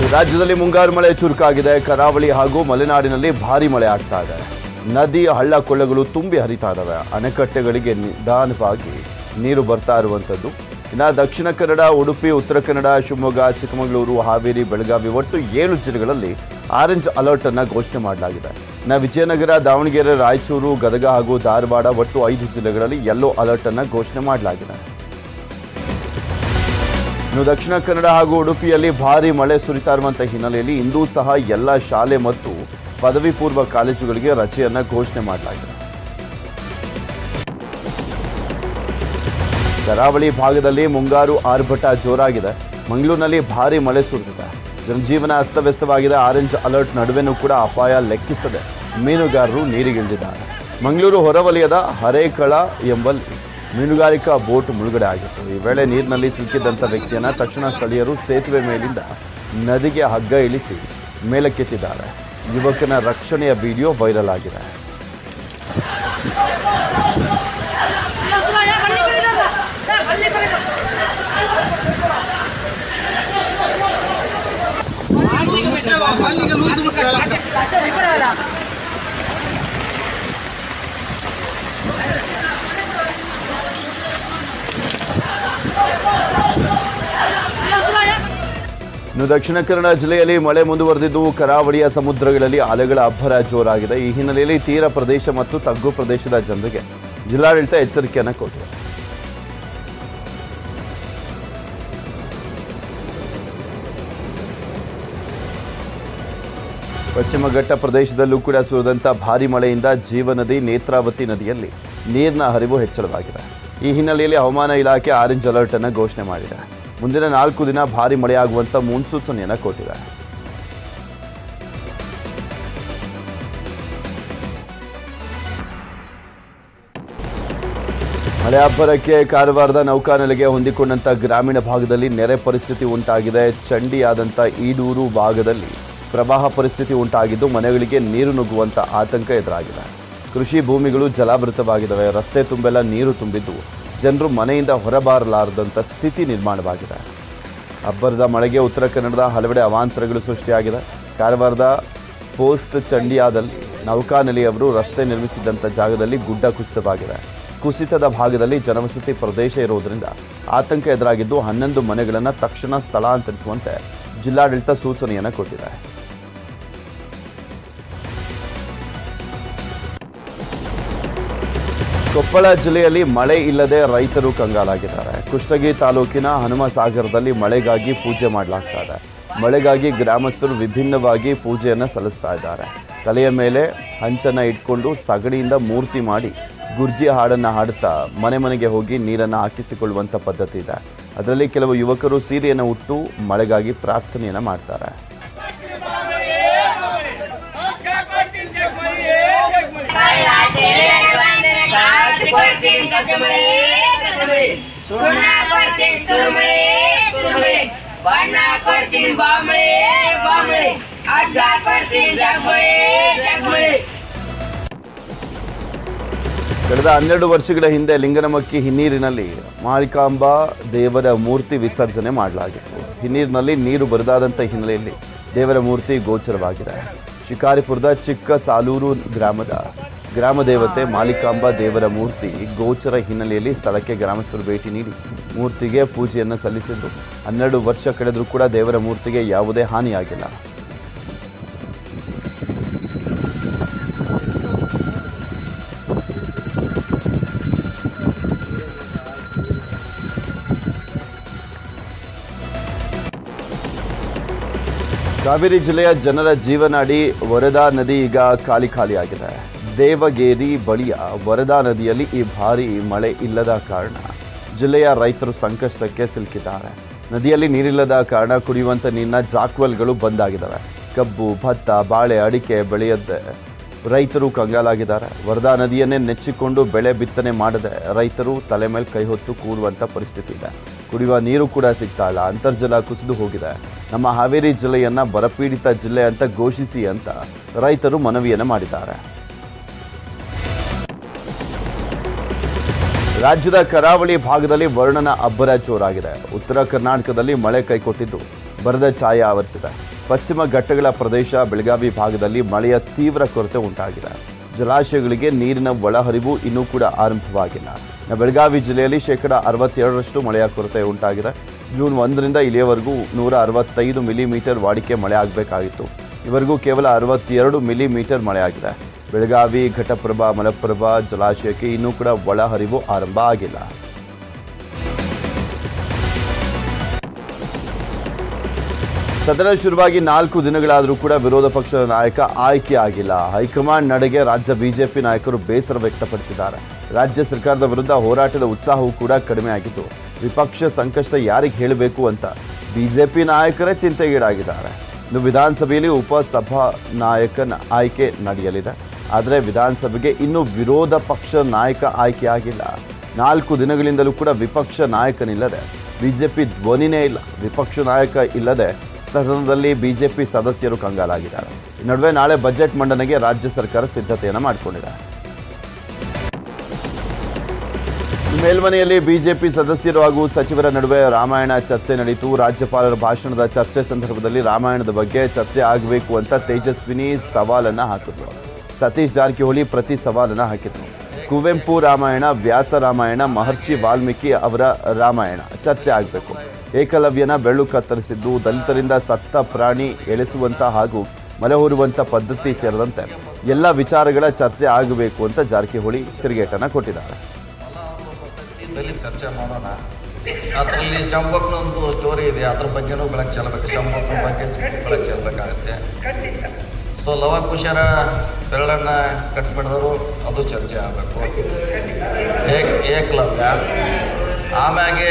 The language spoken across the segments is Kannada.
ರಾಜ್ಯದಲ್ಲಿ ಮುಂಗಾರು ಮಳೆ ಚುರುಕಾಗಿದೆ ಕರಾವಳಿ ಹಾಗೂ ಮಲೆನಾಡಿನಲ್ಲಿ ಭಾರಿ ಮಳೆ ಆಗ್ತಾ ಇದೆ ನದಿ ಹಳ್ಳ ಕೊಳ್ಳಗಳು ತುಂಬಿ ಹರಿತಾ ಇದಾವೆ ಅಣೆಕಟ್ಟೆಗಳಿಗೆ ನಿಧಾನವಾಗಿ ನೀರು ಬರ್ತಾ ಇರುವಂಥದ್ದು ಇನ್ನು ದಕ್ಷಿಣ ಕನ್ನಡ ಉಡುಪಿ ಉತ್ತರ ಕನ್ನಡ ಶಿವಮೊಗ್ಗ ಚಿಕ್ಕಮಗಳೂರು ಹಾವೇರಿ ಬೆಳಗಾವಿ ಒಟ್ಟು ಏಳು ಜಿಲ್ಲೆಗಳಲ್ಲಿ ಆರೆಂಜ್ ಅಲರ್ಟ್ ಅನ್ನ ಘೋಷಣೆ ಮಾಡಲಾಗಿದೆ ಇನ್ನು ವಿಜಯನಗರ ದಾವಣಗೆರೆ ರಾಯಚೂರು ಗದಗ ಹಾಗೂ ಧಾರವಾಡ ಒಟ್ಟು ಐದು ಜಿಲ್ಲೆಗಳಲ್ಲಿ ಯೆಲ್ಲೋ ಅಲರ್ಟ್ ಅನ್ನ ಘೋಷಣೆ ಮಾಡಲಾಗಿದೆ ಇನ್ನು ದಕ್ಷಿಣ ಕನ್ನಡ ಹಾಗೂ ಉಡುಪಿಯಲ್ಲಿ ಭಾರಿ ಮಳೆ ಸುರಿತಾ ಇರುವಂತಹ ಹಿನ್ನೆಲೆಯಲ್ಲಿ ಇಂದೂ ಸಹ ಎಲ್ಲ ಶಾಲೆ ಮತ್ತು ಪದವಿ ಪೂರ್ವ ಕಾಲೇಜುಗಳಿಗೆ ರಜೆಯನ್ನ ಘೋಷಣೆ ಮಾಡಲಾಗಿದೆ ಕರಾವಳಿ ಭಾಗದಲ್ಲಿ ಮುಂಗಾರು ಆರ್ಭಟ ಜೋರಾಗಿದೆ ಮಂಗಳೂರಿನಲ್ಲಿ ಭಾರಿ ಮಳೆ ಸುರಿದಿದೆ ಜನಜೀವನ ಅಸ್ತವ್ಯಸ್ತವಾಗಿದೆ ಆರೆಂಜ್ ಅಲರ್ಟ್ ನಡುವೆನೂ ಕೂಡ ಅಪಾಯ ಲೆಕ್ಕಿಸದೆ ಮೀನುಗಾರರು ನೀರಿಗಿಳಿದಿದ್ದಾರೆ ಮಂಗಳೂರು ಹೊರವಲಯದ ಹರೇಕಳ ಎಂಬಲ್ಲಿ ಮೀನುಗಾರಿಕಾ ಬೋಟ್ ಮುಳುಗಡೆ ಆಗಿತ್ತು ಈ ವೇಳೆ ನೀರಿನಲ್ಲಿ ಸಿಲುಕಿದ್ದಂಥ ವ್ಯಕ್ತಿಯನ್ನ ತಕ್ಷಣ ಸ್ಥಳೀಯರು ಸೇತುವೆ ಮೇಲಿಂದ ನದಿಗೆ ಹಗ್ಗ ಇಳಿಸಿ ಮೇಲಕ್ಕೆತ್ತಿದ್ದಾರೆ ಯುವಕನ ರಕ್ಷಣೆಯ ವಿಡಿಯೋ ವೈರಲ್ ಆಗಿದೆ ಇನ್ನು ದಕ್ಷಿಣ ಕನ್ನಡ ಜಿಲ್ಲೆಯಲ್ಲಿ ಮಳೆ ಮುಂದುವರೆದಿದ್ದು ಕರಾವಳಿಯ ಸಮುದ್ರಗಳಲ್ಲಿ ಅಲೆಗಳ ಅಬ್ಬರ ಜೋರಾಗಿದೆ ಈ ಹಿನ್ನೆಲೆಯಲ್ಲಿ ತೀರ ಪ್ರದೇಶ ಮತ್ತು ತಗ್ಗು ಪ್ರದೇಶದ ಜನರಿಗೆ ಜಿಲ್ಲಾಡಳಿತ ಎಚ್ಚರಿಕೆಯನ್ನು ಕೊಟ್ಟಿದೆ ಪಶ್ಚಿಮ ಘಟ್ಟ ಪ್ರದೇಶದಲ್ಲೂ ಕೂಡ ಸುರಿದಂಥ ಭಾರಿ ಮಳೆಯಿಂದ ಜೀವನದಿ ನೇತ್ರಾವತಿ ನದಿಯಲ್ಲಿ ನೀರಿನ ಹರಿವು ಹೆಚ್ಚಳವಾಗಿದೆ ಈ ಹಿನ್ನೆಲೆಯಲ್ಲಿ ಹವಾಮಾನ ಇಲಾಖೆ ಆರೆಂಜ್ ಅಲರ್ಟ್ ಅನ್ನು ಘೋಷಣೆ ಮಾಡಿದೆ ಮುಂದಿನ ನಾಲ್ಕು ದಿನ ಭಾರಿ ಮಳೆಯಾಗುವಂತ ಮುನ್ಸೂಚನೆಯನ್ನು ಕೊಟ್ಟಿದೆ ಮಳೆ ಅಬ್ಬರಕ್ಕೆ ಕಾರವಾರದ ನೌಕಾನೆಲೆಗೆ ಹೊಂದಿಕೊಂಡಂತ ಗ್ರಾಮೀಣ ಭಾಗದಲ್ಲಿ ನೆರೆ ಪರಿಸ್ಥಿತಿ ಉಂಟಾಗಿದೆ ಚಂಡಿಯಾದಂಥ ಈಡೂರು ಭಾಗದಲ್ಲಿ ಪ್ರವಾಹ ಪರಿಸ್ಥಿತಿ ಉಂಟಾಗಿದ್ದು ಮನೆಗಳಿಗೆ ನೀರು ನುಗ್ಗುವಂತ ಆತಂಕ ಎದುರಾಗಿದೆ ಕೃಷಿ ಭೂಮಿಗಳು ಜಲಾವೃತವಾಗಿದ್ದಾವೆ ರಸ್ತೆ ತುಂಬೆಲ್ಲ ನೀರು ತುಂಬಿದ್ದು ಜನರು ಮನೆಯಿಂದ ಹೊರಬಾರಲಾರದಂಥ ಸ್ಥಿತಿ ನಿರ್ಮಾಣವಾಗಿದೆ ಅಬ್ಬರದ ಮಳೆಗೆ ಉತ್ತರ ಕನ್ನಡದ ಹಲವೆಡೆ ಅವಾಂತರಗಳು ಸೃಷ್ಟಿಯಾಗಿದೆ ಕಾರವಾರದ ಪೋಸ್ಟ್ ಚಂಡಿಯಾದಲ್ಲಿ ನೌಕಾನೆಲೆಯವರು ರಸ್ತೆ ನಿರ್ಮಿಸಿದ್ದಂಥ ಜಾಗದಲ್ಲಿ ಗುಡ್ಡ ಕುಸಿತವಾಗಿದೆ ಕುಸಿತದ ಭಾಗದಲ್ಲಿ ಜನವಸತಿ ಪ್ರದೇಶ ಇರುವುದರಿಂದ ಆತಂಕ ಎದುರಾಗಿದ್ದು ಹನ್ನೊಂದು ಮನೆಗಳನ್ನು ತಕ್ಷಣ ಸ್ಥಳಾಂತರಿಸುವಂತೆ ಜಿಲ್ಲಾಡಳಿತ ಸೂಚನೆಯನ್ನು ಕೊಟ್ಟಿದೆ ಕೊಪ್ಪಳ ಜಿಲ್ಲೆಯಲ್ಲಿ ಮಳೆ ಇಲ್ಲದೆ ರೈತರು ಕಂಗಾಲಾಗಿದ್ದಾರೆ ಕುಷ್ಟಗಿ ತಾಲೂಕಿನ ಹನುಮಸಾಗರದಲ್ಲಿ ಮಳೆಗಾಗಿ ಪೂಜೆ ಮಾಡಲಾಗ್ತಾ ಇದೆ ಮಳೆಗಾಗಿ ಗ್ರಾಮಸ್ಥರು ವಿಭಿನ್ನವಾಗಿ ಪೂಜೆಯನ್ನು ಸಲ್ಲಿಸ್ತಾ ಇದ್ದಾರೆ ತಲೆಯ ಮೇಲೆ ಹಂಚನ್ನ ಇಟ್ಕೊಂಡು ಸಗಣಿಯಿಂದ ಮೂರ್ತಿ ಮಾಡಿ ಗುರ್ಜಿ ಹಾಡನ್ನ ಹಾಡುತ್ತಾ ಮನೆ ಮನೆಗೆ ಹೋಗಿ ನೀರನ್ನು ಹಾಕಿಸಿಕೊಳ್ಳುವಂಥ ಪದ್ಧತಿ ಇದೆ ಅದರಲ್ಲಿ ಕೆಲವು ಯುವಕರು ಸೀರೆಯನ್ನು ಉಟ್ಟು ಮಳೆಗಾಗಿ ಪ್ರಾರ್ಥನೆಯನ್ನ ಮಾಡ್ತಾರೆ ಕೊಡ್ತೀನಿ ಕಚ್ಚಮಳೆ ಕಚ್ಚಮಳೆ ಸುಣ್ಣ ಕೊಡ್ತೀನಿ ಸುರುಮಳೆ ಸುರುಮಳೆ ಬಣ್ಣ ಕೊಡ್ತೀನಿ ಬಾಂಬಳೆ ಬಾಂಬಳೆ ಅಡ್ಡ ಕೊಡ್ತೀನಿ ಜಗ್ಮಳೆ ಜಗ್ಮಳೆ ಕಳೆದ ಹನ್ನೆರಡು ವರ್ಷಗಳ ಹಿಂದೆ ಲಿಂಗನಮಕ್ಕಿ ಹಿನ್ನೀರಿನಲ್ಲಿ ಮಾಳಿಕಾಂಬ ದೇವರ ಮೂರ್ತಿ ವಿಸರ್ಜನೆ ಮಾಡಲಾಗಿತ್ತು ಹಿನ್ನೀರಿನಲ್ಲಿ ನೀರು ಬರದಾದಂಥ ಹಿನ್ನೆಲೆಯಲ್ಲಿ ದೇವರ ಮೂರ್ತಿ ಗೋಚರವಾಗಿದೆ ಶಿಕಾರಿಪುರದ ಚಿಕ್ಕ ಸಾಲೂರು ಗ್ರಾಮದ ಗ್ರಾಮ ದೇವತೆ ಮಾಲಿಕಾಂಬ ದೇವರ ಮೂರ್ತಿ ಗೋಚರ ಹಿನ್ನೆಲೆಯಲ್ಲಿ ಸ್ಥಳಕ್ಕೆ ಗ್ರಾಮಸ್ಥರು ಭೇಟಿ ನೀಡಿ ಮೂರ್ತಿಗೆ ಪೂಜೆಯನ್ನು ಸಲ್ಲಿಸಿದ್ದು ಹನ್ನೆರಡು ವರ್ಷ ಕಳೆದರೂ ಕೂಡ ದೇವರ ಮೂರ್ತಿಗೆ ಯಾವುದೇ ಹಾನಿಯಾಗಿಲ್ಲ ಕಾವೇರಿ ಜಿಲ್ಲೆಯ ಜನರ ಜೀವನಾಡಿ ವರದಾ ನದಿ ಈಗ ಖಾಲಿ ಖಾಲಿಯಾಗಿದೆ ದೇವಗೇರಿ ಬಳಿಯ ವರದಾ ನದಿಯಲ್ಲಿ ಈ ಭಾರಿ ಮಳೆ ಇಲ್ಲದ ಕಾರಣ ಜಿಲ್ಲೆಯ ರೈತರು ಸಂಕಷ್ಟಕ್ಕೆ ಸಿಲುಕಿದ್ದಾರೆ ನದಿಯಲ್ಲಿ ನೀರಿಲ್ಲದ ಕಾರಣ ಕುಡಿಯುವಂಥ ನೀರಿನ ಜಾಕ್ವೆಲ್ಗಳು ಬಂದಾಗಿದ್ದಾವೆ ಕಬ್ಬು ಭತ್ತ ಬಾಳೆ ಅಡಿಕೆ ಬೆಳೆಯದೆ ರೈತರು ಕಂಗಾಲಾಗಿದ್ದಾರೆ ವರದಾ ನದಿಯನ್ನೇ ನೆಚ್ಚಿಕೊಂಡು ಬೆಳೆ ಬಿತ್ತನೆ ಮಾಡದೆ ರೈತರು ತಲೆ ಮೇಲೆ ಕೈ ಹೊತ್ತು ಕೂರುವಂಥ ಪರಿಸ್ಥಿತಿ ಇದೆ ಕುಡಿಯುವ ನೀರು ಕೂಡ ಸಿಗ್ತಾ ಇಲ್ಲ ಅಂತರ್ಜಲ ಕುಸಿದು ಹೋಗಿದೆ ನಮ್ಮ ಹಾವೇರಿ ಜಿಲ್ಲೆಯನ್ನ ಬರಪೀಡಿತ ಜಿಲ್ಲೆ ಅಂತ ಘೋಷಿಸಿ ಅಂತ ರೈತರು ಮನವಿಯನ್ನು ಮಾಡಿದ್ದಾರೆ ರಾಜ್ಯದ ಕರಾವಳಿ ಭಾಗದಲ್ಲಿ ವರ್ಣನ ಅಬ್ಬರ ಜೋರಾಗಿದೆ ಉತ್ತರ ಕರ್ನಾಟಕದಲ್ಲಿ ಮಳೆ ಕೈಕೊಟ್ಟಿದ್ದು ಬರದ ಛಾಯೆ ಆವರಿಸಿದೆ ಪಶ್ಚಿಮ ಘಟ್ಟಗಳ ಪ್ರದೇಶ ಬೆಳಗಾವಿ ಭಾಗದಲ್ಲಿ ಮಳೆಯ ತೀವ್ರ ಕೊರತೆ ಉಂಟಾಗಿದೆ ಜಲಾಶಯಗಳಿಗೆ ನೀರಿನ ಒಳಹರಿವು ಇನ್ನೂ ಕೂಡ ಆರಂಭವಾಗಿಲ್ಲ ಇನ್ನು ಬೆಳಗಾವಿ ಜಿಲ್ಲೆಯಲ್ಲಿ ಶೇಕಡ ಅರವತ್ತೆರಡರಷ್ಟು ಮಳೆಯ ಕೊರತೆ ಉಂಟಾಗಿದೆ ಜೂನ್ ಒಂದರಿಂದ ಇಲ್ಲಿಯವರೆಗೂ ನೂರ ಅರವತ್ತೈದು ಮಿಲಿಮೀಟರ್ ವಾಡಿಕೆ ಮಳೆ ಆಗಬೇಕಾಗಿತ್ತು ಇವರೆಗೂ ಕೇವಲ ಅರವತ್ತೆರಡು ಮಿಲಿಮೀಟರ್ ಮಳೆಯಾಗಿದೆ ಬೆಳಗಾವಿ ಘಟಪ್ರಭಾ ಮಲಪ್ರಭಾ ಜಲಾಶಯಕ್ಕೆ ಇನ್ನೂ ಕೂಡ ಒಳಹರಿವು ಆರಂಭ ಆಗಿಲ್ಲ ಸದನ ಶುರುವಾಗಿ ನಾಲ್ಕು ದಿನಗಳಾದರೂ ಕೂಡ ವಿರೋಧ ಪಕ್ಷದ ನಾಯಕ ಆಯ್ಕೆ ಆಗಿಲ್ಲ ಹೈಕಮಾಂಡ್ ನಡೆಗೆ ರಾಜ್ಯ ಬಿಜೆಪಿ ನಾಯಕರು ಬೇಸರ ವ್ಯಕ್ತಪಡಿಸಿದ್ದಾರೆ ರಾಜ್ಯ ಸರ್ಕಾರದ ವಿರುದ್ಧ ಹೋರಾಟದ ಉತ್ಸಾಹವೂ ಕೂಡ ಕಡಿಮೆ ಆಗಿದ್ದು ವಿಪಕ್ಷ ಸಂಕಷ್ಟ ಯಾರಿಗೆ ಹೇಳಬೇಕು ಅಂತ ಬಿಜೆಪಿ ನಾಯಕರೇ ಚಿಂತೆಗೀಡಾಗಿದ್ದಾರೆ ಇನ್ನು ವಿಧಾನಸಭೆಯಲ್ಲಿ ಉಪಸಭಾ ನಾಯಕನ ಆಯ್ಕೆ ನಡೆಯಲಿದೆ ಆದರೆ ವಿಧಾನಸಭೆಗೆ ಇನ್ನೂ ವಿರೋಧ ಪಕ್ಷ ನಾಯಕ ಆಯ್ಕೆಯಾಗಿಲ್ಲ ನಾಲ್ಕು ದಿನಗಳಿಂದಲೂ ಕೂಡ ವಿಪಕ್ಷ ನಾಯಕನಿಲ್ಲದೆ ಬಿಜೆಪಿ ಧ್ವನಿನೇ ಇಲ್ಲ ವಿಪಕ್ಷ ನಾಯಕ ಇಲ್ಲದೆ ಸದನದಲ್ಲಿ ಬಿಜೆಪಿ ಸದಸ್ಯರು ಕಂಗಾಲಾಗಿದ್ದಾರೆ ಈ ನಡುವೆ ನಾಳೆ ಬಜೆಟ್ ಮಂಡನೆಗೆ ರಾಜ್ಯ ಸರ್ಕಾರ ಸಿದ್ಧತೆಯನ್ನು ಮಾಡಿಕೊಂಡಿದೆ ಮೇಲ್ಮನೆಯಲ್ಲಿ ಬಿಜೆಪಿ ಸದಸ್ಯರು ಹಾಗೂ ಸಚಿವರ ನಡುವೆ ರಾಮಾಯಣ ಚರ್ಚೆ ನಡೆಯಿತು ರಾಜ್ಯಪಾಲರ ಭಾಷಣದ ಚರ್ಚೆ ಸಂದರ್ಭದಲ್ಲಿ ರಾಮಾಯಣದ ಬಗ್ಗೆ ಚರ್ಚೆ ಆಗಬೇಕು ಅಂತ ತೇಜಸ್ವಿನಿ ಸವಾಲನ್ನ ಹಾಕಿದ್ರು ಸತೀಶ್ ಜಾರಕಿಹೊಳಿ ಪ್ರತಿ ಸವಾಲನ್ನ ಹಾಕಿದ್ರು ಕುವೆಂಪು ರಾಮಾಯಣ ವ್ಯಾಸ ರಾಮಾಯಣ ಮಹರ್ಷಿ ವಾಲ್ಮೀಕಿ ಅವರ ರಾಮಾಯಣ ಚರ್ಚೆ ಆಗಬೇಕು ಏಕಲವ್ಯನ ಬೆಳ್ಳು ಕತ್ತರಿಸಿದ್ದು ದಲಿತರಿಂದ ಸತ್ತ ಪ್ರಾಣಿ ಎಳೆಸುವಂತ ಹಾಗೂ ಮಲೆಹೂರುವಂತ ಪದ್ಧತಿ ಸೇರಿದಂತೆ ಎಲ್ಲ ವಿಚಾರಗಳ ಚರ್ಚೆ ಆಗಬೇಕು ಅಂತ ಜಾರಕಿಹೊಳಿ ತಿರುಗೇಟನ್ನ ಕೊಟ್ಟಿದ್ದಾರೆ ಇದರಲ್ಲಿ ಚರ್ಚೆ ಮಾಡೋಣ ಅದರಲ್ಲಿ ಶಂಭಕ್ನ ಒಂದು ಸ್ಟೋರಿ ಇದೆ ಅದ್ರ ಬಗ್ಗೆನೂ ಬೆಳಕು ಚೆಲ್ಲಬೇಕು ಶಂಭಕ್ನ ಬಗ್ಗೆ ಬೆಳಕು ಚೆಲ್ಲಬೇಕಾಗುತ್ತೆ ಸೊ ಲವ ಕುಶರ ಬೆರಳನ್ನ ಕಟ್ ಮಾಡಿದವರು ಅದು ಚರ್ಚೆ ಆಗಬೇಕು ಏಕ್ ಏಕಲವ್ಯ ಆಮ್ಯಾಗೆ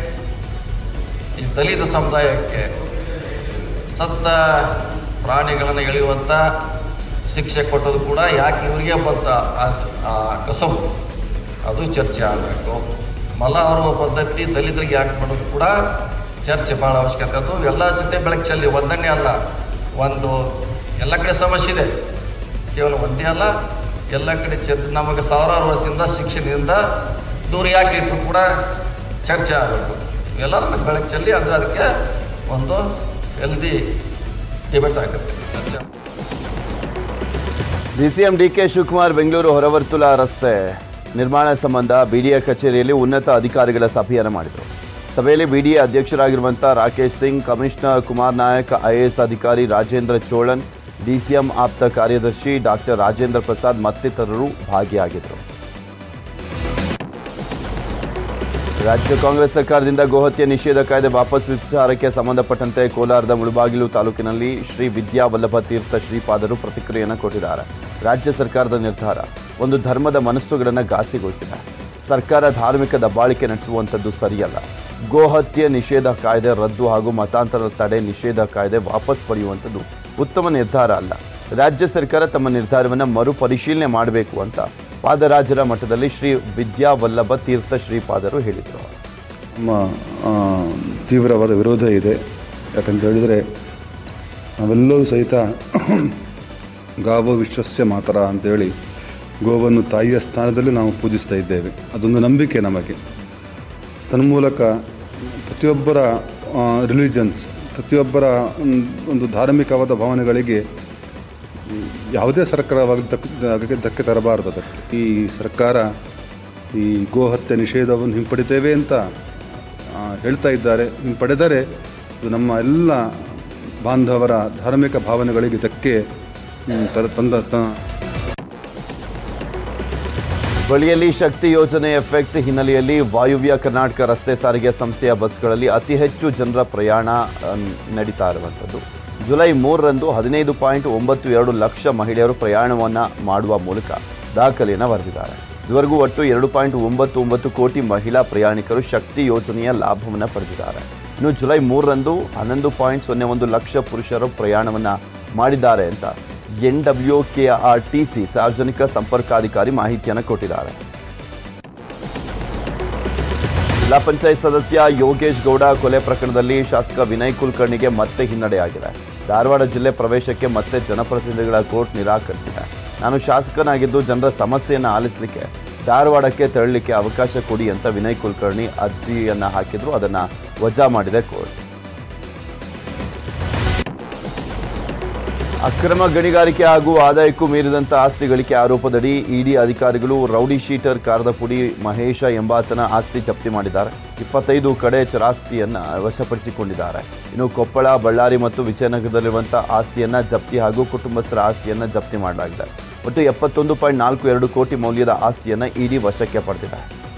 ಈ ದಲಿತ ಸಮುದಾಯಕ್ಕೆ ಸತ್ತ ಪ್ರಾಣಿಗಳನ್ನು ಎಳೆಯುವಂಥ ಶಿಕ್ಷೆ ಕೊಟ್ಟದು ಕೂಡ ಯಾಕೆ ಇವರಿಗೆ ಬಂತ ಆ ಸ- ಆ ಕಸಬು ಅದು ಚರ್ಚೆ ಆಗಬೇಕು ಮಲ ಹೊರುವ ಪದ್ಧತಿ ದಲಿತರಿಗೆ ಯಾಕೆ ಮಾಡೋದು ಕೂಡ ಚರ್ಚೆ ಭಾಳ ಅವಶ್ಯಕತೆ ಅದು ಎಲ್ಲ ಜೊತೆ ಬೆಳಕು ಚೆಲ್ಲಿ ಒಂದನ್ನೇ ಅಲ್ಲ ಒಂದು ಎಲ್ಲ ಕಡೆ ಸಮಸ್ಯೆ ಇದೆ ಕೇವಲ ಒಂದೇ ಅಲ್ಲ ಎಲ್ಲ ಕಡೆ ಚರ್ಚೆ ನಮಗೆ ಸಾವಿರಾರು ವರ್ಷದಿಂದ ಶಿಕ್ಷಣದಿಂದ ದೂರ ಯಾಕೆ ಇಟ್ಟರು ಕೂಡ ಚರ್ಚೆ ಆಗಬೇಕು ಇವೆಲ್ಲ ನಮಗೆ ಬೆಳಕು ಚೆಲ್ಲಿ ಅಂದರೆ ಅದಕ್ಕೆ ಒಂದು ಹೆಲ್ದಿ ಡಿಬೇಟ್ ಆಗುತ್ತೆ ಚರ್ಚೆ ಡಿಸಿಎಂ ಡಿಕೆ ಶಿವಕುಮಾರ್ ಬೆಂಗಳೂರು ಹೊರವರ್ತುಲ ರಸ್ತೆ ನಿರ್ಮಾಣ ಸಂಬಂಧ ಬಿಡಿಎ ಕಚೇರಿಯಲ್ಲಿ ಉನ್ನತ ಅಧಿಕಾರಿಗಳ ಸಭೆಯನ್ನು ಮಾಡಿದರು ಸಭೆಯಲ್ಲಿ ಬಿಡಿಎ ಅಧ್ಯಕ್ಷರಾಗಿರುವಂಥ ರಾಕೇಶ್ ಸಿಂಗ್ ಕಮಿಷನರ್ ಕುಮಾರ್ ನಾಯಕ್ ಐಎಎಸ್ ಅಧಿಕಾರಿ ರಾಜೇಂದ್ರ ಚೋಳನ್ ಡಿಸಿಎಂ ಆಪ್ತ ಕಾರ್ಯದರ್ಶಿ ಡಾಕ್ಟರ್ ರಾಜೇಂದ್ರ ಪ್ರಸಾದ್ ಮತ್ತಿತರರು ಭಾಗಿಯಾಗಿದ್ದರು ರಾಜ್ಯ ಕಾಂಗ್ರೆಸ್ ಸರ್ಕಾರದಿಂದ ಗೋಹತ್ಯೆ ನಿಷೇಧ ಕಾಯ್ದೆ ವಾಪಸ್ ವಿಚಾರಕ್ಕೆ ಸಂಬಂಧಪಟ್ಟಂತೆ ಕೋಲಾರದ ಮುಳುಬಾಗಿಲು ತಾಲೂಕಿನಲ್ಲಿ ಶ್ರೀ ವಿದ್ಯಾವಲ್ಲಭ ತೀರ್ಥ ಶ್ರೀಪಾದರು ಪ್ರತಿಕ್ರಿಯೆಯನ್ನು ಕೊಟ್ಟಿದ್ದಾರೆ ರಾಜ್ಯ ಸರ್ಕಾರದ ನಿರ್ಧಾರ ಒಂದು ಧರ್ಮದ ಮನಸ್ಸುಗಳನ್ನು ಘಾಸಿಗೊಳಿಸಿದೆ ಸರ್ಕಾರ ಧಾರ್ಮಿಕ ದಬ್ಬಾಳಿಕೆ ನಡೆಸುವಂಥದ್ದು ಸರಿಯಲ್ಲ ಗೋಹತ್ಯೆ ನಿಷೇಧ ಕಾಯ್ದೆ ರದ್ದು ಹಾಗೂ ಮತಾಂತರ ತಡೆ ನಿಷೇಧ ಕಾಯ್ದೆ ವಾಪಸ್ ಪಡೆಯುವಂಥದ್ದು ಉತ್ತಮ ನಿರ್ಧಾರ ಅಲ್ಲ ರಾಜ್ಯ ಸರ್ಕಾರ ತಮ್ಮ ನಿರ್ಧಾರವನ್ನು ಮರುಪರಿಶೀಲನೆ ಮಾಡಬೇಕು ಅಂತ ಪಾದರಾಜರ ಮಠದಲ್ಲಿ ಶ್ರೀ ವಿದ್ಯಾವಲ್ಲಭ ತೀರ್ಥ ಶ್ರೀಪಾದರು ಹೇಳಿದರು ನಮ್ಮ ಆ, ತೀವ್ರವಾದ ವಿರೋಧ ಇದೆ ಯಾಕಂತ ಹೇಳಿದರೆ ನಾವೆಲ್ಲರೂ ಸಹಿತ ಗಾವ ವಿಶ್ವಸ್ಯ ಮಾತರ ಅಂತೇಳಿ ಗೋವನ್ನು ತಾಯಿಯ ಸ್ಥಾನದಲ್ಲಿ ನಾವು ಪೂಜಿಸ್ತಾ ಇದ್ದೇವೆ ಅದೊಂದು ನಂಬಿಕೆ ನಮಗೆ ತನ್ಮೂಲಕ ಪ್ರತಿಯೊಬ್ಬರ ರಿಲಿಜನ್ಸ್ ಪ್ರತಿಯೊಬ್ಬರ ಒಂದು- ಒಂದು ಧಾರ್ಮಿಕವಾದ ಭಾವನೆಗಳಿಗೆ ಯಾವುದೇ ಸರ್ಕಾರವಾಗಿ ಧಕ್ಕೆ ಅದಕ್ಕೆ ಧಕ್ಕೆ ತರಬಾರದು ಅದಕ್ಕೆ ಈ ಸರ್ಕಾರ ಈ ಗೋಹತ್ಯೆ ನಿಷೇಧವನ್ನು ಹಿಂಪಡಿತೇವೆ ಅಂತ ಆ, ಹೇಳ್ತಾ ಇದ್ದಾರೆ ಹಿಂಪಡೆದರೆ ಇದು ನಮ್ಮ ಎಲ್ಲ ಬಾಂಧವರ ಧಾರ್ಮಿಕ ಭಾವನೆಗಳಿಗೆ ಧಕ್ಕೆ ಹ್ಮ್, ತರ- ತಂದ ತ ಬಳಿಯಲ್ಲಿ ಶಕ್ತಿ ಯೋಜನೆ ಎಫೆಕ್ಟ್ ಹಿನ್ನೆಲೆಯಲ್ಲಿ ವಾಯುವ್ಯ ಕರ್ನಾಟಕ ರಸ್ತೆ ಸಾರಿಗೆ ಸಂಸ್ಥೆಯ ಬಸ್ಗಳಲ್ಲಿ ಅತಿ ಹೆಚ್ಚು ಜನರ ಪ್ರಯಾಣ ಆ, ನಡೀತಾ ಇರುವಂಥದ್ದು ಜುಲೈ ಮೂರರಂದು ಹದಿನೈದು ಪಾಯಿಂಟ್ ಒಂಬತ್ತು ಎರಡು ಲಕ್ಷ ಮಹಿಳೆಯರು ಪ್ರಯಾಣವನ್ನು ಮಾಡುವ ಮೂಲಕ ದಾಖಲೆಯನ್ನು ಬರೆದಿದ್ದಾರೆ ಇದುವರೆಗೂ ಒಟ್ಟು ಎರಡು ಪಾಯಿಂಟ್ ಒಂಬತ್ತು ಒಂಬತ್ತು ಕೋಟಿ ಮಹಿಳಾ ಪ್ರಯಾಣಿಕರು ಶಕ್ತಿ ಯೋಜನೆಯ ಲಾಭವನ್ನು ಪಡೆದಿದ್ದಾರೆ ಇನ್ನು ಜುಲೈ ಮೂರರಂದು ಹನ್ನೊಂದು ಪಾಯಿಂಟ್ ಸೊನ್ನೆ ಒಂದು ಲಕ್ಷ ಪುರುಷರು ಪ್ರಯಾಣವನ್ನು ಮಾಡಿದ್ದಾರೆ ಅಂತ N W K R T C ಸಾರ್ವಜನಿಕ ಸಂಪರ್ಕಾಧಿಕಾರಿ ಮಾಹಿತಿಯನ್ನು ಕೊಟ್ಟಿದ್ದಾರೆ ಜಿಲ್ಲಾ ಪಂಚಾಯತ್ ಸದಸ್ಯ ಯೋಗೇಶ್ ಗೌಡ ಕೊಲೆ ಪ್ರಕರಣದಲ್ಲಿ ಶಾಸಕ ವಿನಯ್ ಕುಲಕರ್ಣಿಗೆ ಮತ್ತೆ ಹಿನ್ನಡೆಯಾಗಿದೆ ಧಾರವಾಡ ಜಿಲ್ಲೆ ಪ್ರವೇಶಕ್ಕೆ ಮತ್ತೆ ಜನಪ್ರತಿನಿಧಿಗಳ ಕೋರ್ಟ್ ನಿರಾಕರಿಸಿದೆ ನಾನು ಶಾಸಕನಾಗಿದ್ದು ಜನರ ಸಮಸ್ಯೆಯನ್ನು ಆಲಿಸಲಿಕ್ಕೆ ಧಾರವಾಡಕ್ಕೆ ತೆರಳಲಿಕ್ಕೆ ಅವಕಾಶ ಕೊಡಿ ಅಂತ ವಿನಯ್ ಕುಲಕರ್ಣಿ ಅರ್ಜಿಯನ್ನು ಹಾಕಿದ್ರು ಅದನ್ನು ವಜಾ ಮಾಡಿದೆ ಕೋರ್ಟ್ ಅಕ್ರಮ ಗಣಿಗಾರಿಕೆ ಹಾಗೂ ಆದಾಯಕ್ಕೂ ಮೀರಿದಂಥ ಆಸ್ತಿ ಗಳಿಕೆ ಆರೋಪದಡಿ ಇಡಿ ಅಧಿಕಾರಿಗಳು ರೌಡಿ ಶೀಟರ್ ಕಾರದಪುಡಿ ಮಹೇಶ ಎಂಬಾತನ ಆಸ್ತಿ ಜಪ್ತಿ ಮಾಡಿದ್ದಾರೆ ಇಪ್ಪತ್ತೈದು ಕಡೆ ಚರಾಸ್ತಿಯನ್ನ ವಶಪಡಿಸಿಕೊಂಡಿದ್ದಾರೆ ಇನ್ನು ಕೊಪ್ಪಳ ಬಳ್ಳಾರಿ ಮತ್ತು ವಿಜಯನಗರದಲ್ಲಿರುವಂಥ ಆಸ್ತಿಯನ್ನ ಜಪ್ತಿ ಹಾಗೂ ಕುಟುಂಬಸ್ಥರ ಆಸ್ತಿಯನ್ನ ಜಪ್ತಿ ಮಾಡಲಾಗಿದೆ ಒಟ್ಟು ಎಪ್ಪತ್ತೊಂದು ಪಾಯಿಂಟ್ ನಾಲ್ಕು ಎರಡು ಕೋಟಿ ಮೌಲ್ಯದ ಆಸ್ತಿಯನ್ನ ಇಡಿ ವಶಕ್ಕೆ ಪಡೆದಿದೆ